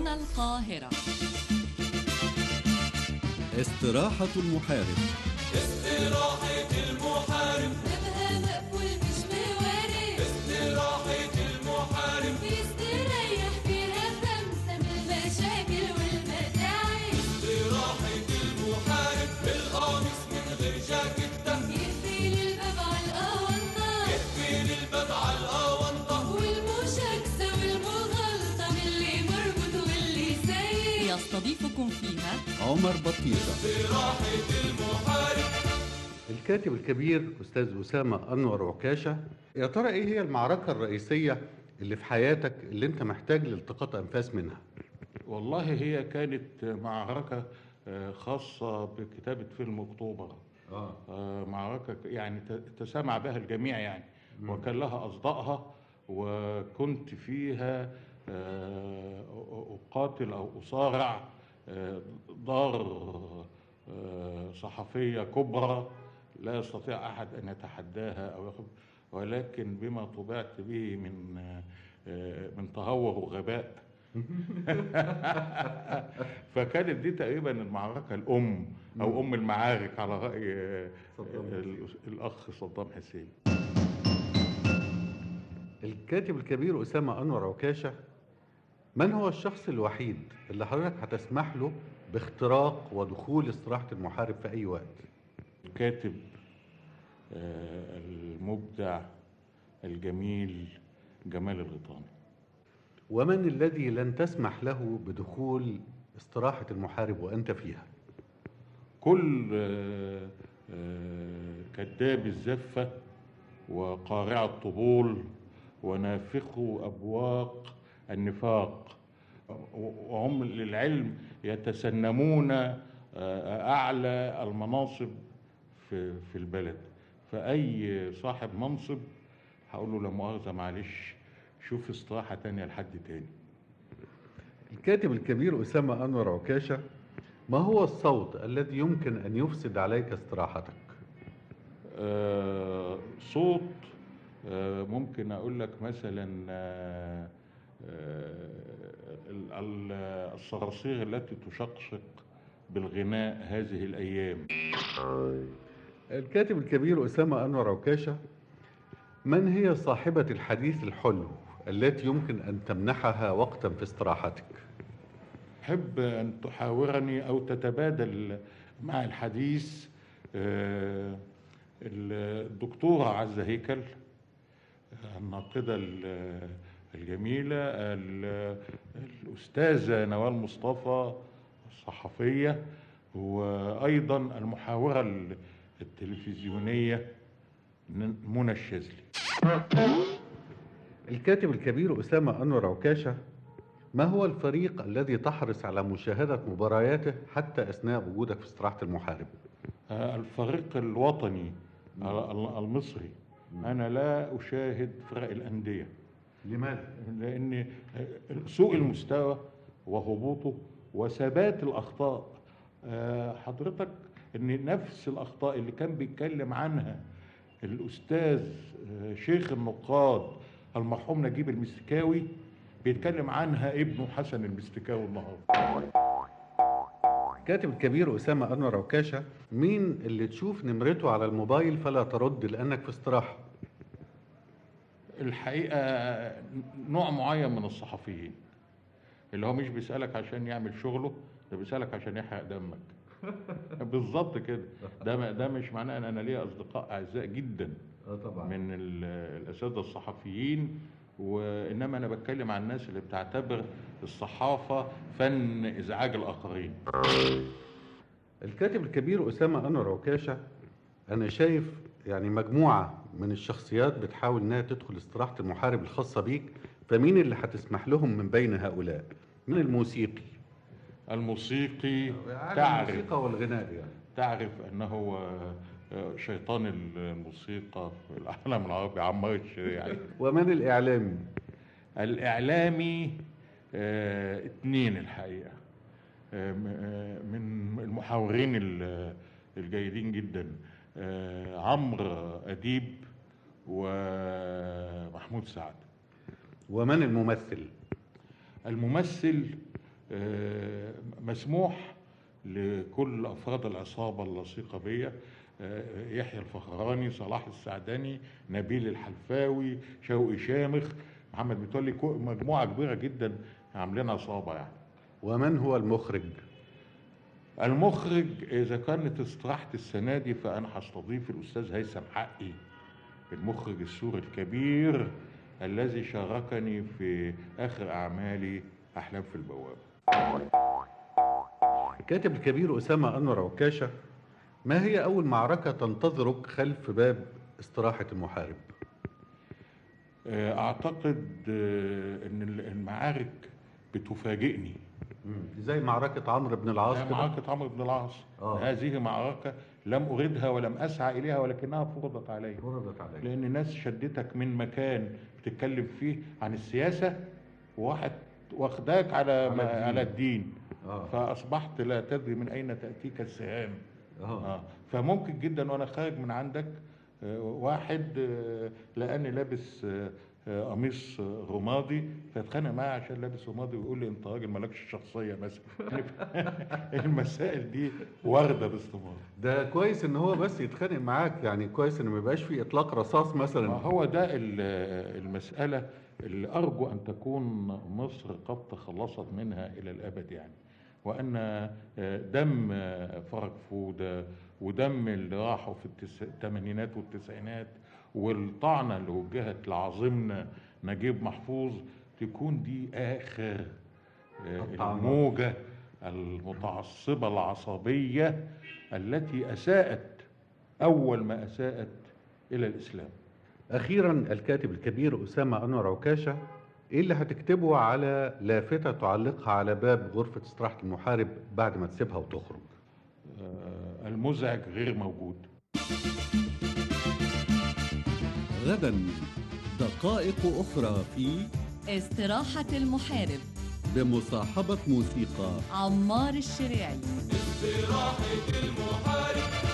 هنا القاهرة استراحة المحارب استراحة المحارب بابها مقفول مش موارد استراحة المحارب يستريح فيها خمسة من المشاكل والمتاعب استراحة المحارب بالقميص من غير جاكيتة يقفل الباب على الأونطة يقفل الباب على الأونطة والمشاكسة والمغالطة من اللي مربوط واللي سايق يستضيفكم فيها عمر بطيشة استراحة المحارب الكاتب الكبير أستاذ أسامة أنور عكاشة يا ترى إيه هي المعركة الرئيسية اللي في حياتك اللي أنت محتاج لالتقاط أنفاس منها؟ والله هي كانت معركة آه، خاصة بكتابة فيلم أكتوبر آه آه، معركة يعني ت- تسامع بها الجميع يعني وكان لها أصدائها وكنت فيها آه، أقاتل أو أصارع آه، دار آه، صحفية كبرى لا يستطيع أحد أن يتحداها أو ياخد ولكن بما طبعت به من آه، من تهور وغباء فكانت دي تقريبا المعركة الأم أو أم المعارك على رأي آه، صدام ال- الأخ صدام حسين الكاتب الكبير أسامة أنور عكاشة من هو الشخص الوحيد اللي حضرتك هتسمح له باختراق ودخول استراحة المحارب في أي وقت؟ الكاتب آه، المبدع الجميل جمال الغيطاني ومن الذي لن تسمح له بدخول استراحة المحارب وأنت فيها؟ كل آه، آه، كذاب الزفة وقارع الطبول ونافخو أبواق النفاق وهم للعلم يتسنمون آه، أعلى المناصب في في البلد فأي صاحب منصب هقول له لا مؤاخذة معلش شوف استراحة تانية لحد تاني الكاتب الكبير أسامة أنور عكاشة ما هو الصوت الذي يمكن أن يفسد عليك استراحتك؟ آه، صوت آه، ممكن اقول لك مثلا آه، آه، ال- ال- الصراصير التي تشقشق بالغناء هذه الايام الكاتب الكبير أسامة أنور عكاشة من هي صاحبة الحديث الحلو التي يمكن أن تمنحها وقتا في استراحتك؟ احب ان تحاورني او تتبادل مع الحديث آه، الدكتوره عزه هيكل الناقده ال- الجميله ال- الاستاذه نوال مصطفى الصحفيه وايضا المحاوره ال- التلفزيونيه منى الشاذلي الكاتب الكبير أسامة أنور عكاشة ما هو الفريق الذي تحرص على مشاهدة مبارياته حتى أثناء وجودك في استراحة المحارب؟ آه، الفريق الوطني ال- المصري انا لا اشاهد فرق الانديه لماذا؟ لان سوء المستوى وهبوطه وثبات الاخطاء آه، حضرتك ان نفس الاخطاء اللي كان بيتكلم عنها الاستاذ آه، شيخ النقاد المرحوم نجيب المستكاوي بيتكلم عنها ابنه حسن المستكاوي النهارده الكاتب الكبير أسامة أنور عكاشة مين اللي تشوف نمرته على الموبايل فلا ترد لأنك في استراحة؟ الحقيقه نوع معين من الصحفيين اللي هو مش بيسالك عشان يعمل شغله ده بيسالك عشان يحرق دمك بالظبط كده ده ده مش معناه ان انا ليا اصدقاء اعزاء جدا اه طبعا من ال- الاساتذه الصحفيين وانما انا بتكلم عن الناس اللي بتعتبر الصحافه فن ازعاج الاخرين الكاتب الكبير أسامة أنور عكاشة أنا شايف يعني مجموعة من الشخصيات بتحاول إنها تدخل استراحة المحارب الخاصة بيك فمين اللي هتسمح لهم من بين هؤلاء؟ من الموسيقي الموسيقي عالم تعرف الموسيقى والغناء يعني تعرف انه آه، شيطان الموسيقى في العالم العربي عمار الشريعي ومن الإعلامي؟ الاعلامي آه، اتنين الحقيقه آه، م- آه، من المحاورين ال- الجيدين جدا آه، عمرو اديب ومحمود سعد ومن الممثل؟ الممثل آه، مسموح لكل افراد العصابه اللصيقه بيا آه، يحيى الفخراني صلاح السعدني نبيل الحلفاوي شوقي شامخ محمد متولي كو- مجموعه كبيره جدا عاملين عصابه يعني ومن هو المخرج المخرج اذا كانت استراحه السنه دي فانا هستضيف الاستاذ هيثم حقي المخرج السوري الكبير الذي شاركني في اخر اعمالي احلام في البوابه الكاتب الكبير أسامة أنور عكاشة ما هي أول معركة تنتظرك خلف باب استراحة المحارب آه، اعتقد آه، ان المعارك بتفاجئني زي معركة عمرو بن العاص هي كده؟ معركة عمرو بن العاص آه. هذه معركة لم أريدها ولم أسعى إليها ولكنها فرضت علي فرضت عليك لأن الناس شدتك من مكان بتتكلم فيه عن السياسة وواحد واخداك على على ما الدين. على الدين آه. فأصبحت لا تدري من أين تأتيك السهام آه. آه. فممكن جدا وأنا خارج من عندك آه، واحد آه، لقاني لابس آه، آه، قميص آه، رمادي فاتخانق معايا عشان لابس رمادي ويقول لي انت راجل مالكش شخصيه مثلا المسائل دي وارده باستمرار ده كويس ان هو بس يتخانق معاك يعني كويس ان ما يبقاش في اطلاق رصاص ما مثلا هو ده ال- المسألة اللي أرجو أن تكون مصر قد تخلصت منها إلى الأبد يعني وأن دم فرج فودة ودم اللي راحوا في التس- الثمانينات والتسعينات والطعنة اللي وجهت لعظيمنا نجيب محفوظ تكون دي آخر الطعنات. الموجة المتعصبة العصبية التي أساءت أول ما أساءت إلى الإسلام اخيرا الكاتب الكبير اسامه انور عكاشه ايه اللي هتكتبه على لافته تعلقها على باب غرفه استراحه المحارب بعد ما تسيبها وتخرج آه، المزعج غير موجود غدا دقائق أخرى في استراحة المحارب بمصاحبة موسيقى عمار الشريعي استراحة المحارب